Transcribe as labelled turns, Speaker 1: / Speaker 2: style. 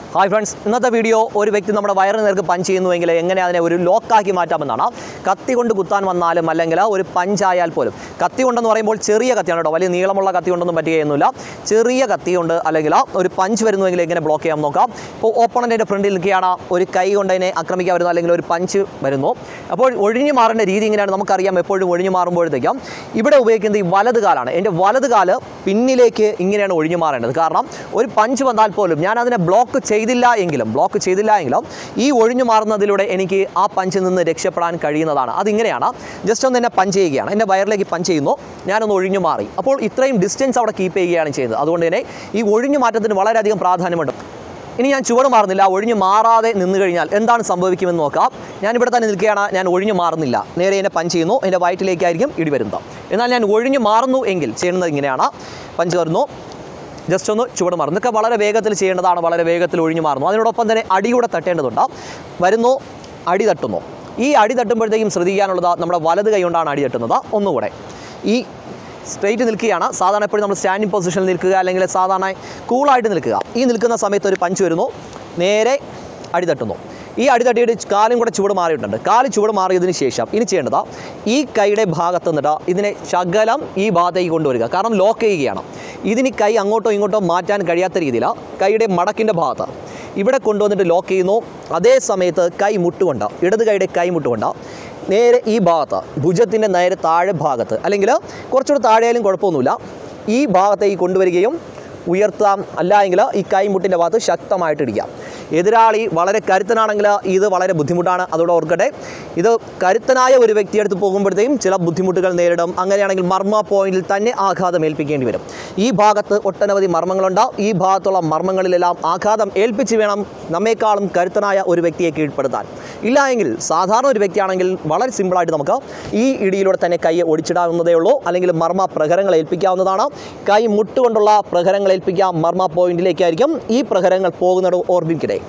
Speaker 1: hi friends ഇന്നത്തെ video ഒരു വ്യക്തി നമ്മുടെ വയറിന് നേർക്ക് പഞ്ച് ചെയ്യുന്നുവെങ്കിൽ എങ്ങനെ അതിനെ ഒരു ലോക്കാക്കി മാറ്റാമെന്നാണ് കത്തി കൊണ്ട് കുത്താൻ വന്നാലും അല്ലെങ്കിൽ ഒരു പഞ്ചായാൽ പോലും കത്തി കൊണ്ടെന്ന് പറയുമ്പോൾ ചെറിയ കത്തിയാണ് കേട്ടോ വലിയ നീളമുള്ള കത്തി കൊണ്ടൊന്നും പറ്റുകയൊന്നുമില്ല ചെറിയ കത്തി കൊണ്ട് അല്ലെങ്കിൽ ഒരു പഞ്ച് വരുന്നുവെങ്കിൽ എങ്ങനെ ബ്ലോക്ക് ചെയ്യാൻ നോക്കാം ഇപ്പോൾ ഓപ്പണൻറ്റിൻ്റെ ഫ്രണ്ടിൽ നിൽക്കുകയാണ് ഒരു കൈ കൊണ്ട് അതിനെ ആക്രമിക്കാൻ വരുന്നു അല്ലെങ്കിൽ ഒരു പഞ്ച് വരുന്നു അപ്പോൾ ഒഴിഞ്ഞു മാറേണ്ട രീതി ഇങ്ങനെയാണ് നമുക്കറിയാം എപ്പോഴും ഒഴിഞ്ഞു മാറുമ്പോഴത്തേക്കും ഇവിടെ ഉപയോഗിക്കുന്നത് ഈ വലത് കാലാണ് എൻ്റെ വലത് കാല് പിന്നിലേക്ക് ഇങ്ങനെയാണ് ഒഴിഞ്ഞു മാറേണ്ടത് കാരണം ഒരു പഞ്ച് വന്നാൽ പോലും ഞാൻ അതിനെ ബ്ലോക്ക് ചെയ്തില്ല എങ്കിലും ബ്ലോക്ക് ചെയ്തില്ല എങ്കിലും ഈ ഒഴിഞ്ഞു മാറുന്നതിലൂടെ എനിക്ക് ആ പഞ്ചിൽ നിന്ന് രക്ഷപ്പെടാൻ കഴിയുന്നതാണ് അതിങ്ങനെയാണ് ജസ്റ്റ് ഒന്ന് എന്നെ പഞ്ച് ചെയ്യുകയാണ് എൻ്റെ വയറിലേക്ക് പഞ്ച് ചെയ്യുന്നു ഞാനൊന്ന് ഒഴിഞ്ഞു മാറി അപ്പോൾ ഇത്രയും ഡിസ്റ്റൻസ് അവിടെ കീപ്പ് ചെയ്യുകയാണ് ചെയ്യുന്നത് അതുകൊണ്ട് തന്നെ ഈ ഒഴിഞ്ഞു മാറ്റത്തിന് വളരെയധികം പ്രാധാന്യമുണ്ട് ഇനി ഞാൻ ചുവട് മാറുന്നില്ല ഒഴിഞ്ഞു മാറാതെ നിന്ന് കഴിഞ്ഞാൽ എന്താണ് സംഭവിക്കുമെന്ന് നോക്കാം ഞാൻ ഇവിടെ തന്നെ നിൽക്കുകയാണ് ഞാൻ ഒഴിഞ്ഞു മാറുന്നില്ല നേരെ എന്നെ പഞ്ച് ചെയ്യുന്നു എൻ്റെ വയറ്റിലേക്കായിരിക്കും ഇടി വരുന്നത് എന്നാൽ ഞാൻ ഒഴിഞ്ഞു മാറുന്നു എങ്കിൽ ചെയ്യുന്നത് ഇങ്ങനെയാണ് പഞ്ച് വരുന്നു ജസ്റ്റ് ഒന്ന് ചുവട് മാറും ഇതൊക്കെ വളരെ വേഗത്തിൽ ചെയ്യേണ്ടതാണ് വളരെ വേഗത്തിൽ ഒഴിഞ്ഞു മാറുന്നു അതിനോടൊപ്പം തന്നെ അടിയൂടെ തട്ടേണ്ടതുണ്ട് വരുന്നു അടി തട്ടുന്നു ഈ അടി തട്ടുമ്പോഴത്തേക്കും ശ്രദ്ധിക്കാനുള്ളത് നമ്മുടെ വലത് കൈ കൊണ്ടാണ് അടി തട്ടുന്നത് ഒന്നുകൂടെ ഈ സ്ട്രെയിറ്റ് നിൽക്കുകയാണ് സാധാരണ എപ്പോഴും നമ്മൾ സ്റ്റാൻഡിങ് പൊസിഷനിൽ നിൽക്കുക അല്ലെങ്കിൽ സാധാരണ കൂളായിട്ട് നിൽക്കുക ഈ നിൽക്കുന്ന സമയത്ത് ഒരു പഞ്ച് വരുന്നു നേരെ അടി തട്ടുന്നു ഈ അടി തട്ടിയിട്ട് കാലും കൂടെ ചുവട് മാറിയിട്ടുണ്ട് കാല് ചുവട് മാറിയതിന് ശേഷം ഇനി ചെയ്യേണ്ടത് ഈ കൈയുടെ ഭാഗത്ത് നിന്നിട്ട് ഇതിനെ ശകലം ഈ ഭാഗത്തേക്ക് കൊണ്ടുവരിക കാരണം ലോക്ക് ചെയ്യുകയാണ് ഇതിന് കൈ അങ്ങോട്ടോ ഇങ്ങോട്ടോ മാറ്റാൻ കഴിയാത്ത രീതിയിൽ കൈയുടെ മടക്കിൻ്റെ ഭാഗത്ത് ഇവിടെ കൊണ്ടുവന്നിട്ട് ലോക്ക് ചെയ്യുന്നു അതേ സമയത്ത് കൈ മുട്ടുകൊണ്ട് ഇടത് കൈയുടെ കൈ മുട്ടുകൊണ്ട് നേരെ ഈ ഭാഗത്ത് ഭുജത്തിൻ്റെ നേരെ താഴെ ഭാഗത്ത് അല്ലെങ്കിൽ കുറച്ചുകൂടെ താഴെയായാലും കുഴപ്പമൊന്നുമില്ല ഈ ഭാഗത്തേക്ക് കൊണ്ടുവരികയും ഉയർത്താം അല്ല എങ്കിൽ ഈ കൈമുട്ടിൻ്റെ ഭാഗത്ത് ശക്തമായിട്ട് ഇടിക്കാം എതിരാളി വളരെ കരുത്തനാണെങ്കിൽ ഇത് വളരെ ബുദ്ധിമുട്ടാണ് അതോടെ ഓർക്കട്ടെ ഇത് കരുത്തനായ ഒരു വ്യക്തിയെടുത്ത് പോകുമ്പോഴത്തേക്കും ചില ബുദ്ധിമുട്ടുകൾ നേരിടും അങ്ങനെയാണെങ്കിൽ മർമ്മ പോയിന്റിൽ തന്നെ ആഘാതം ഏൽപ്പിക്കേണ്ടി വരും ഈ ഭാഗത്ത് ഒട്ടനവധി മർമ്മങ്ങളുണ്ടാവും ഈ ഭാഗത്തുള്ള മർമ്മങ്ങളിലെല്ലാം ആഘാതം ഏൽപ്പിച്ച് വേണം നമ്മേക്കാളും കരുത്തനായ ഒരു വ്യക്തിയെ കീഴ്പ്പെടുത്താൻ ഇല്ല എങ്കിൽ സാധാരണ ഒരു വ്യക്തിയാണെങ്കിൽ വളരെ സിമ്പിളായിട്ട് നമുക്ക് ഈ ഇടിയിലൂടെ തന്നെ കൈ ഒടിച്ചിടാവുന്നതേ ഉള്ളൂ അല്ലെങ്കിൽ മർമ്മ പ്രഹരങ്ങൾ ഏൽപ്പിക്കാവുന്നതാണ് കൈ മുട്ടുകൊണ്ടുള്ള പ്രഹരങ്ങൾ ഏൽപ്പിക്കാം മർമ്മ പോയിന്റിലേക്കായിരിക്കും ഈ പ്രഹരങ്ങൾ പോകുന്നത് ഓർമ്മിക്കട്ടെ